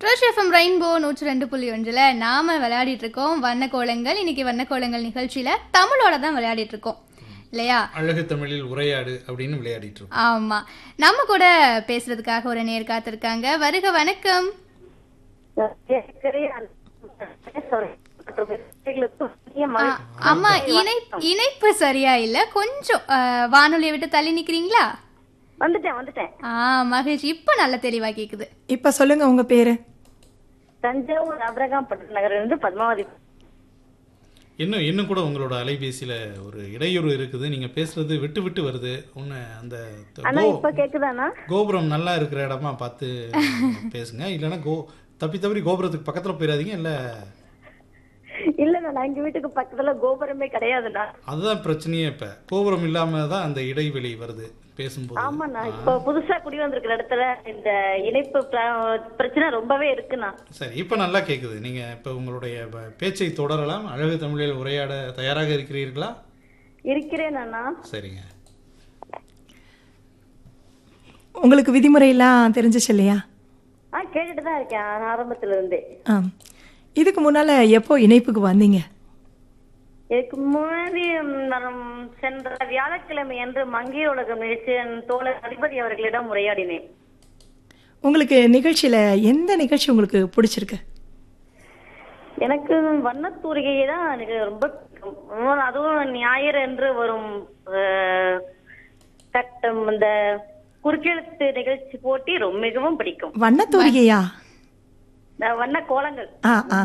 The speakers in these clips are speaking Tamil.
ட்ரஷ் எஃப்எம் ரெயின்போ நூற்றி ரெண்டு புள்ளி ஒன்றில் நாம விளையாடிட்டு இருக்கோம் வண்ண கோலங்கள் இன்னைக்கு வண்ண கோலங்கள் நிகழ்ச்சியில தமிழோட தான் விளையாடிட்டு இருக்கோம் இல்லையா அழகு தமிழில் உரையாடு அப்படின்னு விளையாடிட்டு இருக்கோம் ஆமா நம்ம கூட பேசுறதுக்காக ஒரு நேர் காத்திருக்காங்க வருக வணக்கம் ஆ, அம்மா இணை இணைப்பு சரியா இல்ல கொஞ்சம் ஆ, வானொலியை விட்டு தள்ளி நிக்கிறீங்களா வந்துட்டேன் வந்துட்டேன் ஆ மகிழ்ச்சி இப்ப நல்ல தெளிவா கேக்குது இப்ப சொல்லுங்க உங்க பேரு தஞ்சாவூர் அபிரகாம் பட்டு நகர்ல இருந்து பத்மாவதி இன்னும் இன்னும் கூட உங்களோட அலைபேசியில ஒரு இடையூறு இருக்குது நீங்க பேசுறது விட்டு விட்டு வருது ஒன்று அந்த த- அண்ணா கோ- இப்ப கேக்குதாண்ணா கோபுரம் நல்லா இருக்கிற இடமா பார்த்து பேசுங்க இல்லைன்னா கோ தப்பி தவறி கோபுரத்துக்கு பக்கத்துல போயிடாதீங்க இல்ல இல்லண்ணா நான் எங்க வீட்டுக்கு பக்கத்துல கோபுரமே கிடையாதுண்ணா அதுதான் பிரச்சனையே இப்ப கோபுரம் இல்லாம தான் அந்த இடைவெளி வருது பேசும்போது ஆமாண்ணா இப்ப புதுசா குடி வந்திருக்கிற இடத்துல இந்த இணைப்பு பிர- பிரச்சனை ரொம்பவே இருக்குண்ணா சரி இப்போ நல்லா கேக்குது நீங்க இப்போ உங்களுடைய ப- பேச்சை தொடரலாம் அழகு தமிழில் உரையாட தயாராக இருக்கிறீர்களா இருக்கிறேன் அண்ணா சரிங்க உங்களுக்கு விதிமுறையெல்லாம் தெரிஞ்சிச்சு இல்லையா ஆ கேட்டுட்டு தான் இருக்கேன் ஆரம்பத்துல இருந்தே ஆ இதுக்கு முன்னால எப்போ இணைப்புக்கு வந்தீங்க இதுக்கு முன்னாடி ம், நான் சென்ற வியாழக்கிழமை அன்று மங்கையர் உலகம் நிகழ்ச்சியின் தோழர் அதிபதி அவர்களிடம் உரையாடினேன் உங்களுக்கு நிகழ்ச்சியில எந்த நிகழ்ச்சி உங்களுக்கு பிடிச்சிருக்கு எனக்கு வண்ணத்தூரிகை தான் எனக்கு ரொம்ப பிடிக்கும். உம், அதுவும் ஞாயிறு என்று வரும் அஹ், கட்டம் இந்த குறுக்கெழுத்து நிகழ்ச்சி போட்டி ரொம்ப மிகவும் பிடிக்கும் வண்ணத்தூரிகையா இந்த வண்ண கோலங்கள் ஆ ஆ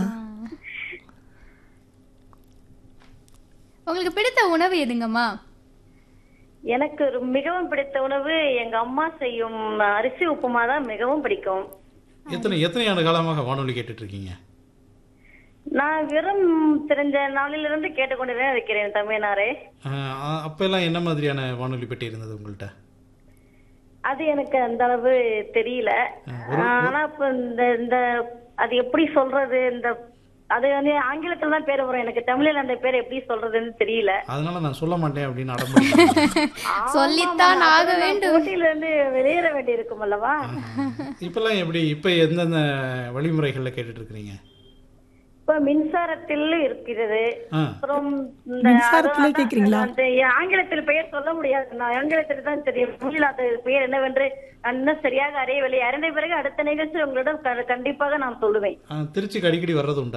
உங்களுக்கு பிடித்த உணவு எதுங்கம்மா எனக்கு ரொ- மிகவும் பிடித்த உணவு எங்க அம்மா செய்யும் அரிசி உப்புமா தான் மிகவும் பிடிக்கும் எத்தனை எத்தனை ஆண்டு காலமாக வானொலி கேட்டுட்டு இருக்கீங்க நான் வெறும் தெரிஞ்ச நாளிலிருந்து கேட்டுக்கொண்டுதான் இருக்கிறேன் தமிழ்நாரே ஆஹ் அப்பெல்லாம் என்ன மாதிரியான வானொலி பெட்டி இருந்தது உங்கள்கிட்ட அது எனக்கு அந்த அளவு தெரியல ஆனா இப்ப இந்த இந்த அது எப்படி சொல்றது இந்த அது வந்து ஆங்கிலத்துல தான் பேர் வரும் எனக்கு தமிழ்ல அந்த பேர் எப்படி சொல்றதுன்னு தெரியல அதனால நான் சொல்ல மாட்டேன் அப்படின்னு அடம்பிடிக்கிறேன் சொல்லித்தான் ஆமா, ஆக அப்புறம் நான் வேண்டும் போட்டியில இருந்து வெளியேற வேண்டி இருக்கும் அல்லவா இப்பெல்லாம் எப்படி இப்போ எந்தெந்த வழிமுறைகள்ல கேட்டுட்டு இருக்கிறீங்க இப்ப மின்சாரத்தில் இருக்கிறது ஆ அப்புறம் இந்த மின்சாரத்திலே அதான் கேக்குறீங்களா? அந்த ஆங்கிலத்தில் பெயர் சொல்ல முடியாது நான் ஆங்கிலத்தில் தான் தெரியும் தமிழில் அது பெயர் என்னவென்று நான் இன்னும் சரியாக அறியவில்லை அறிந்த பிறகு அடுத்த நிகழ்ச்சி உங்களிடம் க- கண்டிப்பாக நான் சொல்லுவேன் ஆ, திருச்சிக்கு அடிக்கடி வர்றது உண்டா